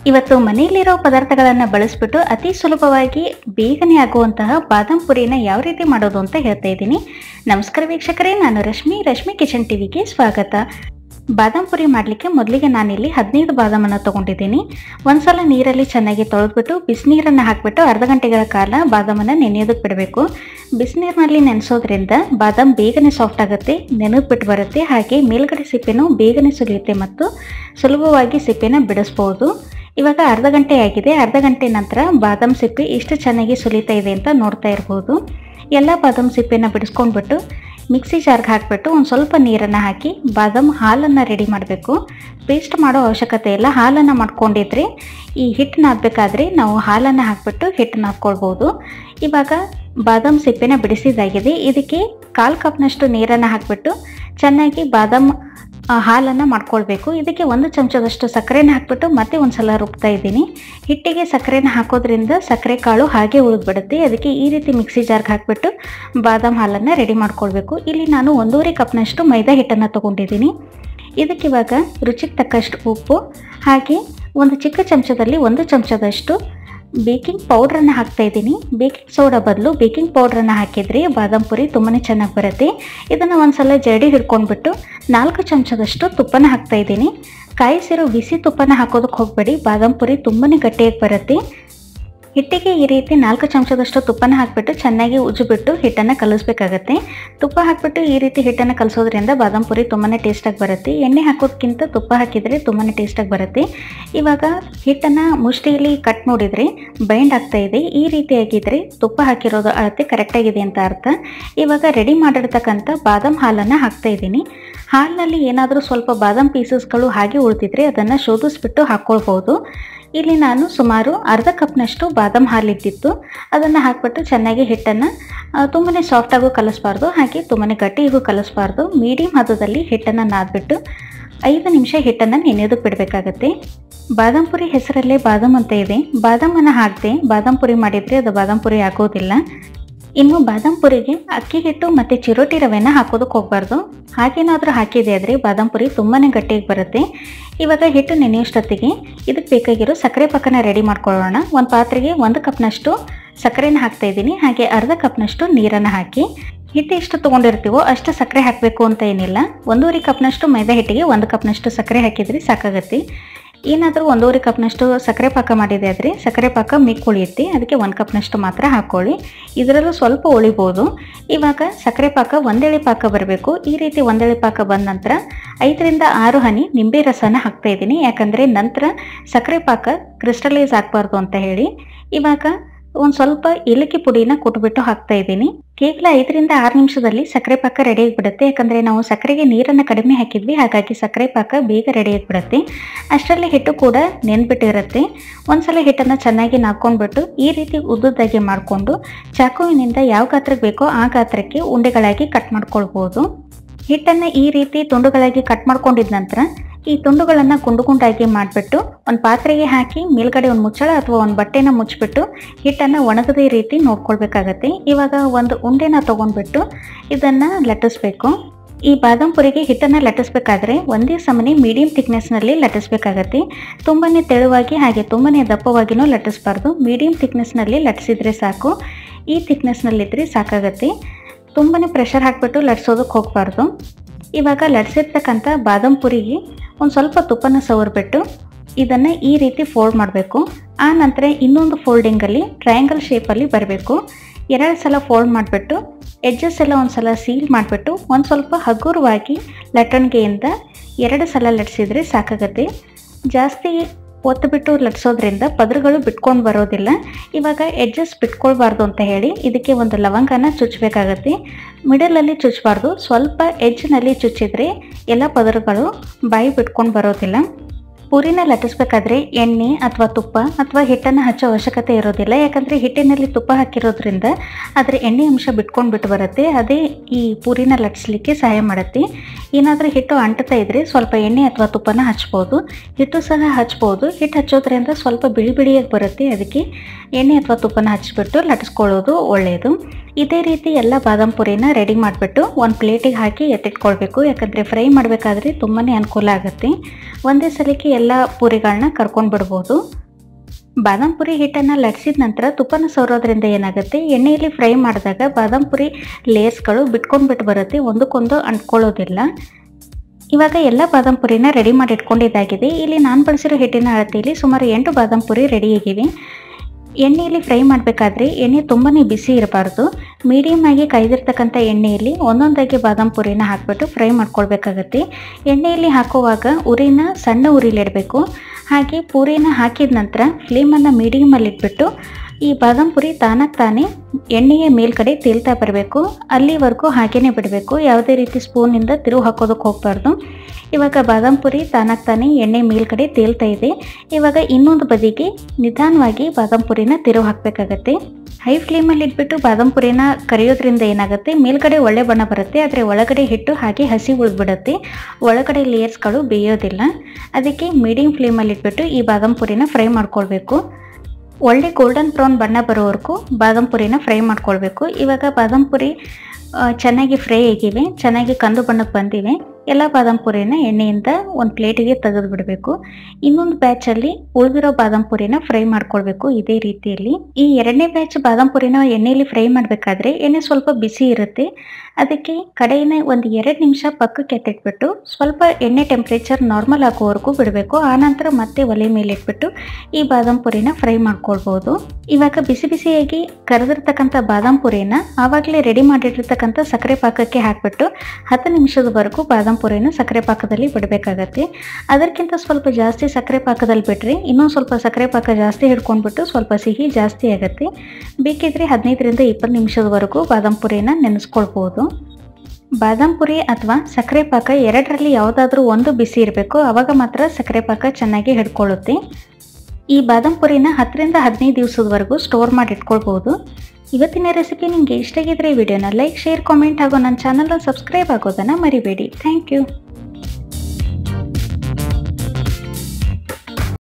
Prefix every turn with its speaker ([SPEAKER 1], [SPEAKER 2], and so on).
[SPEAKER 1] ಇವತ್ತು ಮನೆಯಲ್ಲಿರೋ ಪದಾರ್ಥಗಳನ್ನು ಬಳಸ್ಬಿಟ್ಟು ಅತಿ ಸುಲಭವಾಗಿ ಬೇಗನೆ ಆಗುವಂತಹ ಬಾದಾಮ್ ಪುರಿನ ಯಾವ ರೀತಿ ಮಾಡೋದು ಅಂತ ಹೇಳ್ತಾ ಇದ್ದೀನಿ ನಮಸ್ಕಾರ ವೀಕ್ಷಕರೇ ನಾನು ರಶ್ಮಿ ರಶ್ಮಿ ಕಿಚನ್ ಟಿವಿಗೆ ಸ್ವಾಗತ ಬಾದಾಮ್ ಪುರಿ ಮಾಡಲಿಕ್ಕೆ ಮೊದಲಿಗೆ ನಾನಿಲ್ಲಿ ಹದಿನೈದು ಬಾದಾಮನ್ನು ತೊಗೊಂಡಿದ್ದೀನಿ ಒಂದ್ಸಲ ನೀರಲ್ಲಿ ಚೆನ್ನಾಗಿ ತೊಳೆದ್ಬಿಟ್ಟು ಬಿಸಿನೀರನ್ನು ಹಾಕಿಬಿಟ್ಟು ಅರ್ಧ ಗಂಟೆಗಳ ಕಾಲ ಬಾದಾಮನ್ನು ನೆನೆಯೋದಕ್ಕೆ ಬಿಡಬೇಕು ಬಿಸಿನೀರಿನಲ್ಲಿ ನೆನೆಸೋದ್ರಿಂದ ಬಾದಾಮ್ ಬೇಗನೆ ಸಾಫ್ಟ್ ಆಗುತ್ತೆ ನೆನೆದ್ಬಿಟ್ಟು ಬರುತ್ತೆ ಹಾಗೆ ಮೇಲ್ಗಡೆ ಸಿಪ್ಪೆನೂ ಬೇಗನೆ ಸುಲಿಯುತ್ತೆ ಮತ್ತು ಸುಲಭವಾಗಿ ಸಿಪ್ಪೆನ ಬಿಡಿಸ್ಬೋದು ಇವಾಗ ಅರ್ಧ ಗಂಟೆ ಆಗಿದೆ ಅರ್ಧ ಗಂಟೆ ನಂತರ ಬಾದಾಮ್ ಸಿಪ್ಪೆ ಎಷ್ಟು ಚೆನ್ನಾಗಿ ಸುಲಿತಾ ಇದೆ ಅಂತ ನೋಡ್ತಾ ಇರ್ಬೋದು ಎಲ್ಲ ಬಾದಾಮ್ ಸಿಪ್ಪೆನ ಬಿಡಿಸ್ಕೊಂಡ್ಬಿಟ್ಟು ಮಿಕ್ಸಿ ಜಾರ್ಗೆ ಹಾಕಿಬಿಟ್ಟು ಒಂದು ಸ್ವಲ್ಪ ನೀರನ್ನು ಹಾಕಿ ಬಾದಾಮ್ ಹಾಲನ್ನು ರೆಡಿ ಮಾಡಬೇಕು ಪೇಸ್ಟ್ ಮಾಡೋ ಅವಶ್ಯಕತೆ ಇಲ್ಲ ಹಾಲನ್ನು ಮಾಡ್ಕೊಂಡಿದ್ರೆ ಈ ಹಿಟ್ಟು ನಾದಬೇಕಾದ್ರೆ ನಾವು ಹಾಲನ್ನು ಹಾಕಿಬಿಟ್ಟು ಹಿಟ್ಟು ನಾದ್ಕೊಳ್ಬೋದು ಇವಾಗ ಬಾದಾಮ್ ಸಿಪ್ಪೆನ ಬಿಡಿಸಿದಾಗಿದೆ ಇದಕ್ಕೆ ಕಾಲು ಕಪ್ನಷ್ಟು ನೀರನ್ನು ಹಾಕಿಬಿಟ್ಟು ಚೆನ್ನಾಗಿ ಬಾದಾಮ್ ಆ, ಹಾಲನ್ನು ಮಾಡ್ಕೊಳ್ಬೇಕು ಇದಕ್ಕೆ ಒಂದು ಚಮಚದಷ್ಟು ಸಕ್ಕರೆನ ಹಾಕ್ಬಿಟ್ಟು ಮತ್ತೆ ಒಂದ್ಸಲ ರುಬ್ತಾ ಇದ್ದೀನಿ ಹಿಟ್ಟಿಗೆ ಸಕ್ಕರೆನ ಹಾಕೋದ್ರಿಂದ ಸಕ್ಕರೆ ಕಾಳು ಹಾಗೆ ಉಳಿದ್ಬಿಡುತ್ತೆ ಅದಕ್ಕೆ ಈ ರೀತಿ ಮಿಕ್ಸಿ ಜಾರ್ಗೆ ಹಾಕ್ಬಿಟ್ಟು ಬಾದಾಮ್ ಹಾಲನ್ನು ರೆಡಿ ಮಾಡ್ಕೊಳ್ಬೇಕು ಇಲ್ಲಿ ನಾನು ಒಂದೂವರೆ ಕಪ್ನಷ್ಟು ಮೈದಾ ಹಿಟ್ಟನ್ನು ತೊಗೊಂಡಿದ್ದೀನಿ ಇದಕ್ಕೆ ಇವಾಗ ರುಚಿಗೆ ತಕ್ಕಷ್ಟು ಉಪ್ಪು ಹಾಗೆ ಒಂದು ಚಿಕ್ಕ ಚಮಚದಲ್ಲಿ ಒಂದು ಚಮಚದಷ್ಟು ಬೇಕಿಂಗ್ ಪೌಡ್ರನ್ನು ಹಾಕ್ತಾ ಇದ್ದೀನಿ ಬೇಕಿಂಗ್ ಸೋಡಾ ಬದಲು ಬೇಕಿಂಗ್ ಪೌಡ್ರನ್ನು ಹಾಕಿದರೆ ಬಾದಾಮ್ ಪುರಿ ತುಂಬಾ ಚೆನ್ನಾಗಿ ಬರುತ್ತೆ ಇದನ್ನು ಒಂದ್ಸಲ ಜಡಿ ಹಿಡ್ಕೊಂಡ್ಬಿಟ್ಟು ನಾಲ್ಕು ಚಮಚದಷ್ಟು ತುಪ್ಪನ ಹಾಕ್ತಾ ಇದ್ದೀನಿ ಕಾಯಿಸಿರೋ ಬಿಸಿ ತುಪ್ಪನ ಹಾಕೋದಕ್ಕೆ ಹೋಗಬೇಡಿ ಬಾದಾಮ್ ಪುರಿ ತುಂಬಾ ಗಟ್ಟಿಯಾಗಿ ಬರುತ್ತೆ ಹಿಟ್ಟಿಗೆ ಈ ರೀತಿ ನಾಲ್ಕು ಚಮಚದಷ್ಟು ತುಪ್ಪನ ಹಾಕಿಬಿಟ್ಟು ಚೆನ್ನಾಗಿ ಉಜ್ಜಿಬಿಟ್ಟು ಹಿಟ್ಟನ್ನು ಕಲಿಸ್ಬೇಕಾಗತ್ತೆ ತುಪ್ಪ ಹಾಕಿಬಿಟ್ಟು ಈ ರೀತಿ ಹಿಟ್ಟನ್ನು ಕಲಿಸೋದ್ರಿಂದ ಬಾದಾಮ್ ಪುರಿ ತುಂಬಾ ಟೇಸ್ಟಾಗಿ ಬರುತ್ತೆ ಎಣ್ಣೆ ಹಾಕೋದಕ್ಕಿಂತ ತುಪ್ಪ ಹಾಕಿದರೆ ತುಂಬಾ ಟೇಸ್ಟಾಗಿ ಬರುತ್ತೆ ಇವಾಗ ಹಿಟ್ಟನ್ನು ಮುಷ್ಟಿಯಲ್ಲಿ ಕಟ್ ನೋಡಿದರೆ ಬೈಂಡ್ ಆಗ್ತಾ ಇದೆ ಈ ರೀತಿಯಾಗಿದ್ದರೆ ತುಪ್ಪ ಹಾಕಿರೋದು ಅಳತೆ ಕರೆಕ್ಟಾಗಿದೆ ಅಂತ ಅರ್ಥ ಇವಾಗ ರೆಡಿ ಮಾಡಿರ್ತಕ್ಕಂಥ ಬಾದಾಮ್ ಹಾಲನ್ನು ಹಾಕ್ತಾ ಇದ್ದೀನಿ ಹಾಲಿನಲ್ಲಿ ಏನಾದರೂ ಸ್ವಲ್ಪ ಬಾದಾಮ್ ಪೀಸಸ್ಗಳು ಹಾಗೆ ಉಳಿದಿದ್ರೆ ಅದನ್ನು ಶೋಧಿಸ್ಬಿಟ್ಟು ಹಾಕ್ಕೊಳ್ಬೋದು ಇಲ್ಲಿ ನಾನು ಸುಮಾರು ಅರ್ಧ ಕಪ್ನಷ್ಟು ಬಾದಾಮ್ ಹಾಲಿದ್ದಿತ್ತು ಅದನ್ನು ಹಾಕ್ಬಿಟ್ಟು ಚೆನ್ನಾಗಿ ಹಿಟ್ಟನ್ನು ತುಂಬಾ ಸಾಫ್ಟಾಗೂ ಕಲಿಸ್ಬಾರ್ದು ಹಾಗೆ ತುಂಬಾ ಗಟ್ಟಿಗೂ ಕಲಿಸ್ಬಾರ್ದು ಮೀಡಿಯಮ್ ಹದದಲ್ಲಿ ಹಿಟ್ಟನ್ನು ನಾದ್ಬಿಟ್ಟು ಐದು ನಿಮಿಷ ಹಿಟ್ಟನ್ನು ನೆನೆಯೋದಕ್ಕೆ ಬಿಡಬೇಕಾಗತ್ತೆ ಬಾದಾಮ್ ಪುರಿ ಹೆಸರಲ್ಲೇ ಬಾದಾಮ್ ಅಂತ ಇದೆ ಬಾದಾಮನ್ನು ಹಾಕದೆ ಬಾದಾಮ್ ಪುರಿ ಮಾಡಿದರೆ ಅದು ಬಾದಾಮ್ ಪುರಿ ಆಗೋದಿಲ್ಲ ಇನ್ನು ಬಾದಾಮ್ ಪುರಿಗೆ ಅಕ್ಕಿ ಹಿಟ್ಟು ಮತ್ತು ಚಿರೋಟಿ ರವೆನ ಹಾಕೋದಕ್ಕೆ ಹೋಗಬಾರ್ದು ಹಾಗೇನಾದರೂ ಹಾಕಿದೆ ಆದರೆ ಬಾದಾಮ್ ಪುರಿ ತುಂಬಾ ಗಟ್ಟಿಯಾಗಿ ಬರುತ್ತೆ ಇವಾಗ ಹಿಟ್ಟು ನೆನೆಯೋಷ್ಟೊತ್ತಿಗೆ ಇದಕ್ಕೆ ಬೇಕಾಗಿರೋ ಸಕ್ಕರೆ ಪಾಕನ ರೆಡಿ ಮಾಡ್ಕೊಳ್ಳೋಣ ಒಂದು ಪಾತ್ರೆಗೆ ಒಂದು ಕಪ್ನಷ್ಟು ಸಕ್ಕರೆನ ಹಾಕ್ತಾ ಇದ್ದೀನಿ ಹಾಗೆ ಅರ್ಧ ಕಪ್ನಷ್ಟು ನೀರನ್ನು ಹಾಕಿ ಹಿಟ್ಟು ಎಷ್ಟು ತೊಗೊಂಡಿರ್ತೀವೋ ಅಷ್ಟು ಸಕ್ಕರೆ ಹಾಕಬೇಕು ಅಂತ ಏನಿಲ್ಲ ಒಂದೂವರೆ ಕಪ್ನಷ್ಟು ಮೈದಾ ಹಿಟ್ಟಿಗೆ ಒಂದು ಕಪ್ನಷ್ಟು ಸಕ್ಕರೆ ಹಾಕಿದರೆ ಸಾಕಾಗತ್ತೆ ಏನಾದರೂ ಒಂದೂವರೆ ಕಪ್ನಷ್ಟು ಸಕ್ಕರೆ ಪಾಕ ಮಾಡಿದೆ ಆದರೆ ಸಕ್ಕರೆ ಪಾಕ ಮಿಕ್ ಉಳಿಯುತ್ತೆ ಅದಕ್ಕೆ ಒಂದು ಕಪ್ನಷ್ಟು ಮಾತ್ರ ಹಾಕ್ಕೊಳ್ಳಿ ಇದರಲ್ಲೂ ಸ್ವಲ್ಪ ಉಳಿಬೋದು ಇವಾಗ ಸಕ್ಕರೆ ಪಾಕ ಒಂದೇಳೆ ಪಾಕ ಬರಬೇಕು ಈ ರೀತಿ ಒಂದೇಳೆ ಪಾಕ ಬಂದ ನಂತರ ಐದರಿಂದ ಆರು ಹನಿ ನಿಂಬೆ ರಸನ ಹಾಕ್ತಾ ಇದ್ದೀನಿ ಯಾಕಂದರೆ ನಂತರ ಸಕ್ಕರೆ ಪಾಕ ಕ್ರಿಸ್ಟಲೈಸ್ ಆಗಬಾರ್ದು ಅಂತ ಹೇಳಿ ಇವಾಗ ಒಂದು ಸ್ವಲ್ಪ ಏಲಕ್ಕಿ ಪುಡಿನ ಕುಟ್ಬಿಟ್ಟು ಹಾಕ್ತಾ ಇದ್ದೀನಿ ಕೇವಲ ಐದರಿಂದ ಆರು ನಿಮಿಷದಲ್ಲಿ ಸಕ್ಕರೆ ಪಾಕ ರೆಡಿ ಆಗಿಬಿಡುತ್ತೆ ಯಾಕಂದರೆ ನಾವು ಸಕ್ಕರೆಗೆ ನೀರನ್ನು ಕಡಿಮೆ ಹಾಕಿದ್ವಿ ಹಾಗಾಗಿ ಸಕ್ಕರೆ ಪಾಕ ಬೇಗ ರೆಡಿ ಆಗಿಬಿಡುತ್ತೆ ಅಷ್ಟರಲ್ಲಿ ಹಿಟ್ಟು ಕೂಡ ನೆನ್ಬಿಟ್ಟಿರುತ್ತೆ ಒಂದ್ಸಲ ಹಿಟ್ಟನ್ನು ಚೆನ್ನಾಗಿ ನಾದ್ಕೊಂಡ್ಬಿಟ್ಟು ಈ ರೀತಿ ಉದ್ದುದ್ದಾಗಿ ಮಾಡಿಕೊಂಡು ಚಾಕುವಿನಿಂದ ಯಾವ ಗಾತ್ರಕ್ಕೆ ಬೇಕೋ ಆ ಗಾತ್ರಕ್ಕೆ ಉಂಡೆಗಳಾಗಿ ಕಟ್ ಮಾಡ್ಕೊಳ್ಬೋದು ಹಿಟ್ಟನ್ನು ಈ ರೀತಿ ತುಂಡುಗಳಾಗಿ ಕಟ್ ಮಾಡ್ಕೊಂಡಿದ ನಂತರ ಈ ತುಂಡುಗಳನ್ನು ಗುಂಡು ಗುಂಡಾಗಿ ಮಾಡಿಬಿಟ್ಟು ಒಂದು ಪಾತ್ರೆಗೆ ಹಾಕಿ ಮೇಲ್ಗಡೆ ಒಂದು ಮುಚ್ಚಳ ಅಥವಾ ಒಂದು ಬಟ್ಟೆನ ಮುಚ್ಚಿಬಿಟ್ಟು ಹಿಟ್ಟನ್ನು ಒಣಗದೇ ರೀತಿ ನೋಡ್ಕೊಳ್ಬೇಕಾಗತ್ತೆ ಇವಾಗ ಒಂದು ಉಂಡೆನ ತೊಗೊಂಡ್ಬಿಟ್ಟು ಇದನ್ನು ಲಟ್ಟಿಸ್ಬೇಕು ಈ ಬಾದಾಮ್ ಪುರಿಗೆ ಹಿಟ್ಟನ್ನು ಲಟ್ಟಿಸ್ಬೇಕಾದ್ರೆ ಒಂದೇ ಸಮನೆ ಮೀಡಿಯಂ ಥಿಕ್ನೆಸ್ನಲ್ಲಿ ಲಟ್ಟಿಸ್ಬೇಕಾಗತ್ತೆ ತುಂಬಾ ತೆಳುವಾಗಿ ಹಾಗೆ ತುಂಬಾ ದಪ್ಪವಾಗಿನೂ ಲಟ್ಟಿಸ್ಬಾರ್ದು ಮೀಡಿಯಂ ಥಿಕ್ನೆಸ್ನಲ್ಲಿ ಲಟ್ಟಿಸಿದ್ರೆ ಸಾಕು ಈ ಥಿಕ್ನೆಸ್ನಲ್ಲಿದ್ದರೆ ಸಾಕಾಗತ್ತೆ ತುಂಬಾ ಪ್ರೆಷರ್ ಹಾಕಿಬಿಟ್ಟು ಲಟ್ಸೋದಕ್ಕೆ ಹೋಗಬಾರ್ದು ಇವಾಗ ಲಟ್ಸಿರ್ತಕ್ಕಂಥ ಬಾದಾಮ್ ಪುರಿಗೆ ಒಂದು ಸ್ವಲ್ಪ ತುಪ್ಪನ ಸವರ್ಬಿಟ್ಟು ಇದನ್ನು ಈ ರೀತಿ ಫೋಲ್ಡ್ ಮಾಡಬೇಕು ಆ ನಂತರ ಇನ್ನೊಂದು ಫೋಲ್ಡಿಂಗಲ್ಲಿ ಟ್ರಯಾಂಗಲ್ ಶೇಪಲ್ಲಿ ಬರಬೇಕು ಎರಡು ಸಲ ಫೋಲ್ಡ್ ಮಾಡಿಬಿಟ್ಟು ಎಡ್ಜಸ್ ಎಲ್ಲ ಒಂದು ಸಲ ಸೀಲ್ ಮಾಡಿಬಿಟ್ಟು ಒಂದು ಸ್ವಲ್ಪ ಹಗುರವಾಗಿ ಲಟ್ಟಣಿಗೆಯಿಂದ ಎರಡು ಸಲ ಲಟ್ಸಿದ್ರೆ ಸಾಕಾಗತ್ತೆ ಜಾಸ್ತಿ ಒತ್ತುಬಿಟ್ಟು ಲಟ್ಸೋದ್ರಿಂದ ಪದರುಗಳು ಬಿಟ್ಕೊಂಡು ಬರೋದಿಲ್ಲ ಇವಾಗ ಎಡ್ಜಸ್ ಬಿಟ್ಕೊಳ್ಬಾರ್ದು ಅಂತ ಹೇಳಿ ಇದಕ್ಕೆ ಒಂದು ಲವಂಗನ ಚುಚ್ಚಬೇಕಾಗತ್ತೆ ಮಿಡಲಲ್ಲಿ ಚುಚ್ಚಬಾರ್ದು ಸ್ವಲ್ಪ ಎಡ್ಜ್ನಲ್ಲಿ ಚುಚ್ಚಿದ್ರೆ ಎಲ್ಲ ಪದರುಗಳು ಬಾಯಿ ಬಿಟ್ಕೊಂಡು ಬರೋದಿಲ್ಲ ಪೂರಿನ ಲಟ್ಟಿಸ್ಬೇಕಾದ್ರೆ ಎಣ್ಣೆ ಅಥವಾ ತುಪ್ಪ ಅಥವಾ ಹಿಟ್ಟನ್ನು ಹಚ್ಚೋ ಅವಶ್ಯಕತೆ ಇರೋದಿಲ್ಲ ಯಾಕಂದರೆ ಹಿಟ್ಟಿನಲ್ಲಿ ತುಪ್ಪ ಹಾಕಿರೋದ್ರಿಂದ ಅದರ ಎಣ್ಣೆ ಅಂಶ ಬಿಟ್ಕೊಂಡು ಬಿಟ್ಟು ಬರುತ್ತೆ ಅದೇ ಈ ಪೂರಿನ ಲಟ್ಟಿಸ್ಲಿಕ್ಕೆ ಸಹಾಯ ಮಾಡುತ್ತೆ ಏನಾದರೂ ಹಿಟ್ಟು ಅಂಟುತ್ತಾ ಇದ್ದರೆ ಸ್ವಲ್ಪ ಎಣ್ಣೆ ಅಥವಾ ತುಪ್ಪನ ಹಚ್ಬೋದು ಹಿಟ್ಟು ಸಹ ಹಚ್ಬೋದು ಹಿಟ್ಟು ಹಚ್ಚೋದ್ರಿಂದ ಸ್ವಲ್ಪ ಬಿಳಿ ಬಿಳಿಯಾಗಿ ಬರುತ್ತೆ ಅದಕ್ಕೆ ಎಣ್ಣೆ ಅಥವಾ ತುಪ್ಪನ ಹಚ್ಬಿಟ್ಟು ಲಟ್ಟಿಸ್ಕೊಳ್ಳೋದು ಒಳ್ಳೆಯದು ಇದೇ ರೀತಿ ಎಲ್ಲ ಬಾದಾಮ್ ಪುರಿನ ರೆಡಿ ಮಾಡಿಬಿಟ್ಟು ಒಂದು ಪ್ಲೇಟಿಗೆ ಹಾಕಿ ಎತ್ತಿಟ್ಕೊಳ್ಬೇಕು ಯಾಕಂದರೆ ಫ್ರೈ ಮಾಡಬೇಕಾದ್ರೆ ತುಂಬಾ ಅನುಕೂಲ ಆಗುತ್ತೆ ಒಂದೇ ಸಲಕ್ಕೆ ಎಲ್ಲ ಪೂರಿಗಳನ್ನ ಕರ್ಕೊಂಡು ಬಿಡ್ಬೋದು ಬಾದಾಮ್ ಪುರಿ ಹಿಟ್ಟನ್ನು ಲಟ್ಸಿದ ನಂತರ ತುಪ್ಪನ ಸೋರೋದ್ರಿಂದ ಏನಾಗುತ್ತೆ ಎಣ್ಣೆಯಲ್ಲಿ ಫ್ರೈ ಮಾಡಿದಾಗ ಬಾದಾಮ್ ಪುರಿ ಲೇಸ್ಗಳು ಬಿಟ್ಕೊಂಡು ಬಿಟ್ಟು ಬರುತ್ತೆ ಒಂದಕ್ಕೊಂದು ಅಂಟ್ಕೊಳ್ಳೋದಿಲ್ಲ ಇವಾಗ ಎಲ್ಲ ಬಾದಾಮ್ ಪುರಿನ ರೆಡಿ ಮಾಡಿ ಇಟ್ಕೊಂಡಿದ್ದಾಗಿದೆ ಇಲ್ಲಿ ನಾನು ಬಳಸಿರೋ ಹಿಟ್ಟಿನ ಅಳತೆಯಲ್ಲಿ ಸುಮಾರು ಎಂಟು ಬಾದಾಮ್ ಪುರಿ ರೆಡಿಯಾಗಿವೆ ಎಣ್ಣೆಯಲ್ಲಿ ಫ್ರೈ ಮಾಡಬೇಕಾದ್ರೆ ಎಣ್ಣೆ ತುಂಬಾ ಬಿಸಿ ಇರಬಾರ್ದು ಮೀಡಿಯಮ್ ಆಗಿ ಕಾಯ್ದಿರ್ತಕ್ಕಂಥ ಎಣ್ಣೆಯಲ್ಲಿ ಒಂದೊಂದಾಗಿ ಬಾದಾಮ್ ಪುರಿನ ಹಾಕ್ಬಿಟ್ಟು ಫ್ರೈ ಮಾಡ್ಕೊಳ್ಬೇಕಾಗತ್ತೆ ಎಣ್ಣೆಯಲ್ಲಿ ಹಾಕುವಾಗ ಉರಿನ ಸಣ್ಣ ಉರಿಲಿಡಬೇಕು ಹಾಗೆ ಪೂರಿನ ಹಾಕಿದ ನಂತರ ಫ್ಲೇಮನ್ನು ಮೀಡಿಯಮಲ್ಲಿ ಇಟ್ಬಿಟ್ಟು ಈ ಬಾದಾಮ್ ಪುರಿ ತಾನಾಗಿ ತಾನೇ ಎಣ್ಣೆಯ ಮೇಲ್ಗಡೆ ತೇಲ್ತಾ ಬರಬೇಕು ಅಲ್ಲಿವರೆಗೂ ಹಾಗೇನೆ ಬಿಡಬೇಕು ಯಾವುದೇ ರೀತಿ ಸ್ಪೂನಿಂದ ತಿರುವು ಹಾಕೋದಕ್ಕೆ ಹೋಗಬಾರ್ದು ಇವಾಗ ಬಾದಾಮ್ ಪುರಿ ತಾನಾಗಿ ತಾನೇ ಎಣ್ಣೆ ಮೇಲ್ಗಡೆ ತೇಲ್ತಾ ಇದೆ ಇವಾಗ ಇನ್ನೊಂದು ಬದಿಗೆ ನಿಧಾನವಾಗಿ ಬಾದಾಮ್ ಪುರಿನ ತಿರುವು ಹಾಕಬೇಕಾಗತ್ತೆ ಹೈ ಫ್ಲೇಮಲ್ಲಿ ಇಟ್ಬಿಟ್ಟು ಬಾದಾಮ್ ಪುರಿನ ಕರಿಯೋದ್ರಿಂದ ಏನಾಗುತ್ತೆ ಮೇಲ್ಗಡೆ ಒಳ್ಳೆ ಬಣ್ಣ ಬರುತ್ತೆ ಆದರೆ ಒಳಗಡೆ ಹಿಟ್ಟು ಹಾಗೆ ಹಸಿ ಉಳಿದ್ಬಿಡುತ್ತೆ ಒಳಗಡೆ ಲೇಯರ್ಸ್ಗಳು ಬೇಯೋದಿಲ್ಲ ಅದಕ್ಕೆ ಮೀಡಿಯಂ ಫ್ಲೇಮಲ್ಲಿ ಇಟ್ಬಿಟ್ಟು ಈ ಬಾದಾಮ್ ಪುರಿನ ಫ್ರೈ ಮಾಡ್ಕೊಳ್ಬೇಕು ಒಳ್ಳೆ ಗೋಲ್ಡನ್ ಬ್ರೌನ್ ಬಣ್ಣ ಬರೋವರೆಗೂ ಬಾದಾಮ್ ಪುರಿನ ಫ್ರೈ ಮಾಡ್ಕೊಳ್ಬೇಕು ಇವಾಗ ಬಾದಾಮ್ ಪುರಿ ಆ, ಚೆನ್ನಾಗಿ ಫ್ರೈ ಆಗಿವೆ ಚೆನ್ನಾಗಿ ಕಂದು ಬಣ್ಣಕ್ಕೆ ಬಂದಿವೆ ಎಲ್ಲ ಬಾದಾಮ್ ಪುರಿನ ಎಣ್ಣೆಯಿಂದ ಒಂದು ಪ್ಲೇಟಿಗೆ ತೆಗೆದು ಬಿಡಬೇಕು ಇನ್ನೊಂದು ಬ್ಯಾಚಲ್ಲಿ ಉಳಿದಿರೋ ಬಾದಾಮ್ ಪುರಿನ ಫ್ರೈ ಮಾಡ್ಕೊಳ್ಬೇಕು ಇದೇ ರೀತಿಯಲ್ಲಿ ಈ ಎರಡನೇ ಬ್ಯಾಚ್ ಬಾದಾಮ್ ಪುರಿನ ಎಣ್ಣೆಯಲ್ಲಿ ಫ್ರೈ ಮಾಡಬೇಕಾದ್ರೆ ಎಣ್ಣೆ ಸ್ವಲ್ಪ ಬಿಸಿ ಇರುತ್ತೆ ಅದಕ್ಕೆ ಕಡೆಯಿಂದ ಒಂದು ಎರಡು ನಿಮಿಷ ಪಕ್ಕಕ್ಕೆ ಎತ್ತಿಟ್ಬಿಟ್ಟು ಸ್ವಲ್ಪ ಎಣ್ಣೆ ಟೆಂಪ್ರೇಚರ್ ನಾರ್ಮಲ್ ಆಗೋವರೆಗೂ ಬಿಡಬೇಕು ಆನಂತರ ಮತ್ತೆ ಒಲೆ ಮೇಲೆ ಇಟ್ಬಿಟ್ಟು ಈ ಬಾದಾಮ್ ಪುರಿನ ಫ್ರೈ ಮಾಡ್ಕೊಳ್ಬೋದು ಇವಾಗ ಬಿಸಿ ಬಿಸಿಯಾಗಿ ಕರೆದಿರ್ತಕ್ಕಂಥ ಬಾದಾಮ್ ಪುರಿನ ಆವಾಗಲೇ ರೆಡಿ ಮಾಡಿಟ್ಟಿರ್ತಕ್ಕಂಥ ಸಕ್ಕರೆ ಪಾಕಕ್ಕೆ ಹಾಕ್ಬಿಟ್ಟು ಹತ್ತು ನಿಮಿಷದವರೆಗೂ ಬಾದಾಮ್ ಪುರಿನ ಸಕ್ಕರೆ ಪಾಕದಲ್ಲಿ ಬಿಡಬೇಕಾಗತ್ತೆ ಅದಕ್ಕಿಂತ ಸ್ವಲ್ಪ ಜಾಸ್ತಿ ಸಕ್ಕರೆ ಪಾಕದಲ್ಲಿ ಬಿಟ್ಟರೆ ಇನ್ನೊಂದು ಸ್ವಲ್ಪ ಸಕ್ಕರೆ ಪಾಕ ಜಾಸ್ತಿ ಹಿಡ್ಕೊಂಡ್ಬಿಟ್ಟು ಸ್ವಲ್ಪ ಸಿಹಿ ಜಾಸ್ತಿ ಆಗುತ್ತೆ ಬೇಕಿದ್ರೆ ಹದಿನೈದರಿಂದ ಇಪ್ಪತ್ತು ನಿಮಿಷದವರೆಗೂ ಬಾದಾಮ್ ಪುರಿನ ನೆನೆಸ್ಕೊಳ್ಬೋದು ಬಾದಾಮ್ ಪುರಿ ಅಥವಾ ಸಕ್ಕರೆ ಪಾಕ ಎರಡರಲ್ಲಿ ಯಾವುದಾದ್ರೂ ಒಂದು ಬಿಸಿ ಇರಬೇಕು ಆವಾಗ ಮಾತ್ರ ಸಕ್ಕರೆ ಪಾಕ ಚೆನ್ನಾಗಿ ಹಿಡ್ಕೊಳ್ಳುತ್ತೆ ಈ ಬಾದಾಮ್ ಪುರಿನ ಹತ್ತರಿಂದ ಹದಿನೈದು ದಿವಸದವರೆಗೂ ಸ್ಟೋರ್ ಮಾಡಿ ಇಟ್ಕೊಳ್ಬೋದು ಇವತ್ತಿನ ರೆಸಿಪಿ ನಿಮಗೆ ಇಷ್ಟ ಆಗಿದ್ರೆ ಈ ವಿಡಿಯೋನ ಲೈಕ್ ಶೇರ್ ಕಾಮೆಂಟ್ ಹಾಗೂ ನನ್ನ ಚಾನಲ್ನ ಸಬ್ಸ್ಕ್ರೈಬ್ ಆಗೋದನ್ನು ಮರಿಬೇಡಿ ಥ್ಯಾಂಕ್ ಯು